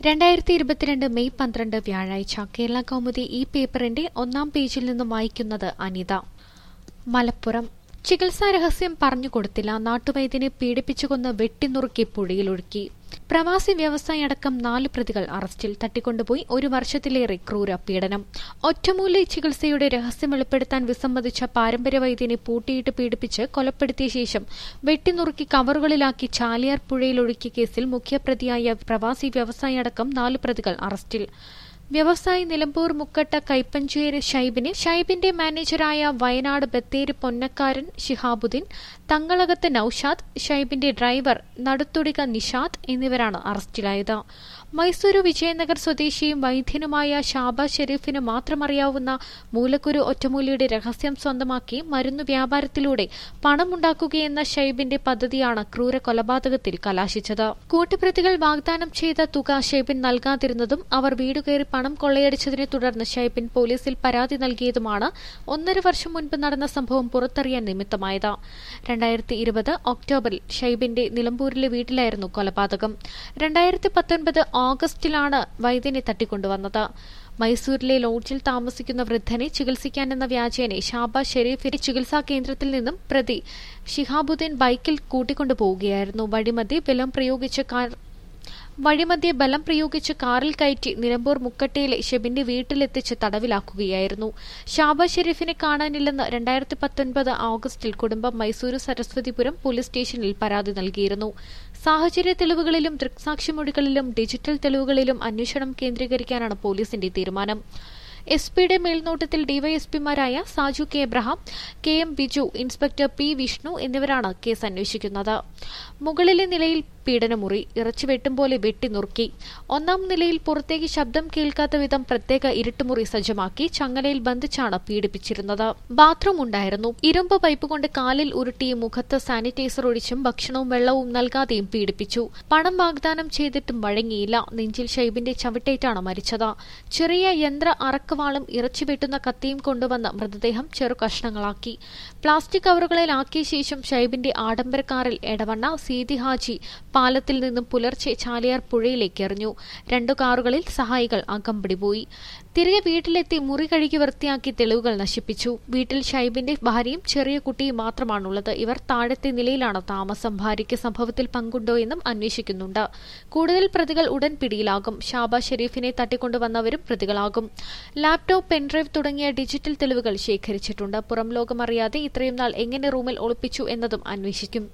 രണ്ടായിരത്തി ഇരുപത്തിരണ്ട് മെയ് പന്ത്രണ്ട് വ്യാഴാഴ്ച കേരള കൗമുദി ഈ പേപ്പറിന്റെ ഒന്നാം പേജിൽ നിന്നും വായിക്കുന്നത് അനിത മലപ്പുറം ചികിത്സാ രഹസ്യം പറഞ്ഞുകൊടുത്തില്ല നാട്ടുവൈദ്യനെ പീഡിപ്പിച്ചു കൊന്ന് വെട്ടിനുറുക്കി പുഴയിലൊഴുക്കി പ്രവാസി വ്യവസായി അടക്കം നാല് പ്രതികൾ അറസ്റ്റിൽ തട്ടിക്കൊണ്ടുപോയി ഒരു വർഷത്തിലേറെ ക്രൂര പീഡനം ഒറ്റമൂലി ചികിത്സയുടെ രഹസ്യം വെളിപ്പെടുത്താൻ വിസമ്മതിച്ച പാരമ്പര്യ വൈദ്യനെ പൂട്ടിയിട്ട് പീഡിപ്പിച്ച് കൊലപ്പെടുത്തിയ ശേഷം വെട്ടിനുറുക്കി കവറുകളിലാക്കി ചാലിയാർ പുഴയിലൊഴുക്കിയ കേസിൽ മുഖ്യപ്രതിയായ പ്രവാസി വ്യവസായി അടക്കം നാല് പ്രതികൾ അറസ്റ്റിൽ വ്യവസായി നിലമ്പൂർ മുക്കട്ട കൈപ്പഞ്ചേരി ഷൈബിനെ ഷൈബിന്റെ മാനേജറായ വയനാട് ബത്തേരി പൊന്നക്കാരൻ ഷിഹാബുദ്ദീൻ തങ്ങളകത്ത് നൌഷാദ് ഷൈബിന്റെ ഡ്രൈവർ നടുത്തുടിക നിഷാദ് എന്നിവരാണ് അറസ്റ്റിലായത് മൈസൂരു വിജയനഗർ സ്വദേശിയും വൈദ്യനുമായ ഷാബ ഷെരീഫിന് മാത്രമറിയാവുന്ന മൂലക്കുരു ഒറ്റമൂലിയുടെ രഹസ്യം സ്വന്തമാക്കി മരുന്നു വ്യാപാരത്തിലൂടെ പണമുണ്ടാക്കുകയെന്ന ഷൈബിന്റെ പദ്ധതിയാണ് ക്രൂര കൊലപാതകത്തിൽ കലാശിച്ചത് കൂട്ടുപ്രതികൾ വാഗ്ദാനം ചെയ്ത തുക ഷൈബിൻ നൽകാതിരുന്നതും അവർ വീടുകയറി പണം കൊള്ളയടിച്ചതിനെ തുടർന്ന് ഷൈബിൻ പോലീസിൽ പരാതി നൽകിയതുമാണ് ഒന്നര വർഷം മുൻപ് നടന്ന സംഭവം പുറത്തറിയാൻ നിമിത്തമായത് രണ്ടായിരത്തി ഇരുപത് ഒക്ടോബറിൽ ഷൈബിന്റെ നിലമ്പൂരിലെ വീട്ടിലായിരുന്നു കൊലപാതകം രണ്ടായിരത്തി പത്തൊൻപത് ഓഗസ്റ്റിലാണ് വൈദ്യനെ തട്ടിക്കൊണ്ടുവന്നത് മൈസൂരിലെ ലോഡ്ജിൽ താമസിക്കുന്ന വൃദ്ധനെ ചികിത്സിക്കാനെന്ന വ്യാജേനെ ഷാബ ഷെരീഫിന്റെ ചികിത്സാ കേന്ദ്രത്തിൽ നിന്നും പ്രതി ഷിഹാബുദ്ദീൻ ബൈക്കിൽ കൂട്ടിക്കൊണ്ടുപോവുകയായിരുന്നു വഴിമധ്യേ ബലം പ്രയോഗിച്ച് കാർ വഴിമധ്യേ ബലം പ്രയോഗിച്ച് കാറിൽ കയറ്റി നിലമ്പൂർ മുക്കട്ടയിലെ ഷെബിന്റെ വീട്ടിലെത്തിച്ച് തടവിലാക്കുകയായിരുന്നു ഷാബ ഷെരീഫിനെ കാണാനില്ലെന്ന് രണ്ടായിരത്തി പത്തൊൻപത് ഓഗസ്റ്റിൽ കുടുംബം മൈസൂരു സരസ്വതിപുരം പോലീസ് സ്റ്റേഷനിൽ പരാതി നൽകിയിരുന്നു സാഹചര്യ തെളിവുകളിലും ദൃക്സാക്ഷിമൊഴികളിലും ഡിജിറ്റൽ തെളിവുകളിലും അന്വേഷണം കേന്ദ്രീകരിക്കാനാണ് പോലീസിന്റെ തീരുമാനം എസ് പിയുടെ മേൽനോട്ടത്തിൽ ഡിവൈഎസ്പിമാരായ Saju K Abraham K M Biju inspector P Vishnu എന്നിവരാണ് കേസ് അന്വേഷിക്കുന്നത് മുകളിലെ നിലയിൽ പീഡനമുറി ഇറച്ചി വെട്ടും പോലെ വെട്ടിനുറുക്കി ഒന്നാം നിലയിൽ പുറത്തേക്ക് ശബ്ദം കേൾക്കാത്ത വിധം പ്രത്യേക ഇരുട്ടുമുറി സജ്ജമാക്കി ചങ്ങലയിൽ ബന്ധിച്ചാണ് പീഡിപ്പിച്ചിരുന്നത് ബാത്റൂം ഉണ്ടായിരുന്നു ഇരുമ്പ് പൈപ്പ് കൊണ്ട് കാലിൽ ഉരുട്ടിയും മുഖത്ത് സാനിറ്റൈസർ ഒഴിച്ചും ഭക്ഷണവും വെള്ളവും നൽകാതെയും പീഡിപ്പിച്ചു പണം വാഗ്ദാനം ചെയ്തിട്ടും വഴങ്ങിയില്ല നെഞ്ചിൽ ഷൈബിന്റെ ചവിട്ടേറ്റാണ് മരിച്ചത് ചെറിയ യന്ത്ര അറക്കവാളും ഇറച്ചി വെട്ടുന്ന കത്തിയും കൊണ്ടുവന്ന് മൃതദേഹം ചെറു കഷ്ണങ്ങളാക്കി പ്ലാസ്റ്റിക് കവറുകളിലാക്കിയ ശേഷം ഷൈബിന്റെ ആഡംബര കാറിൽ എടവണ്ണ സീതി ഹാജി പാലത്തിൽ നിന്നും പുലർച്ചെ ചാലിയാർ പുഴയിലേക്ക് എറിഞ്ഞു രണ്ടു കാറുകളിൽ സഹായികൾ അകമ്പടി പോയി തിരികെ വീട്ടിലെത്തി മുറി കഴുകി വൃത്തിയാക്കി തെളിവുകൾ നശിപ്പിച്ചു വീട്ടിൽ ഷൈബിന്റെ ഭാര്യയും ചെറിയ കുട്ടിയും മാത്രമാണുള്ളത് ഇവർ താഴത്തെ നിലയിലാണ് താമസം ഭാര്യയ്ക്ക് സംഭവത്തിൽ പങ്കുണ്ടോ എന്നും അന്വേഷിക്കുന്നുണ്ട് കൂടുതൽ പ്രതികൾ ഉടൻ പിടിയിലാകും ഷാബ ഷെരീഫിനെ തട്ടിക്കൊണ്ടുവന്നവരും പ്രതികളാകും ലാപ്ടോപ്പ് പെൻഡ്രൈവ് തുടങ്ങിയ ഡിജിറ്റൽ തെളിവുകൾ ശേഖരിച്ചിട്ടുണ്ട് പുറം ലോകമറിയാതെ ഇത്രയും നാൾ എങ്ങനെ റൂമിൽ ഒളിപ്പിച്ചു എന്നതും അന്വേഷിക്കും